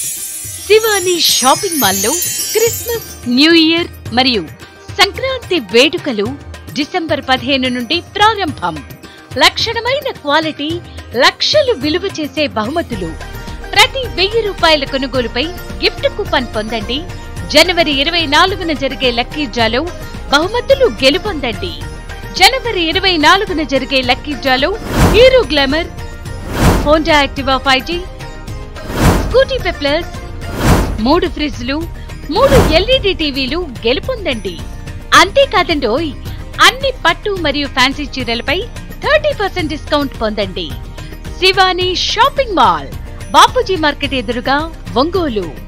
Shivani shopping మాల్లో Christmas new year మరియు సంక్రాంతి వేడుకలు డిసెంబర్ పదిహేను నుండి ప్రారంభం లక్షణమైన క్వాలిటీ లక్షలు విలువ చేసే బహుమతులు ప్రతి వెయ్యి రూపాయల కొనుగోలుపై గిఫ్ట్ కూపన్ పొందండి జనవరి ఇరవై నాలుగున జరిగే లక్కీ డ్రాలో బహుమతులు గెలుపొందండి జనవరి ఇరవై నాలుగున జరిగే లక్కీ డ్రాలో Hero Glamour Honda Activa five G scooty పెప్లర్స్ మూడు ఫ్రిడ్జ్లు మూడు ఎల్ఈడి టీవీలు గెలుపొందండి అంతేకాదండోయ్ అన్ని పట్టు మరియు ఫ్యాన్సీ చీరలపై థర్టీ పర్సెంట్ డిస్కౌంట్ పొందండి Shivani shopping mall Bapuji market ఎదురుగా ఒంగోలు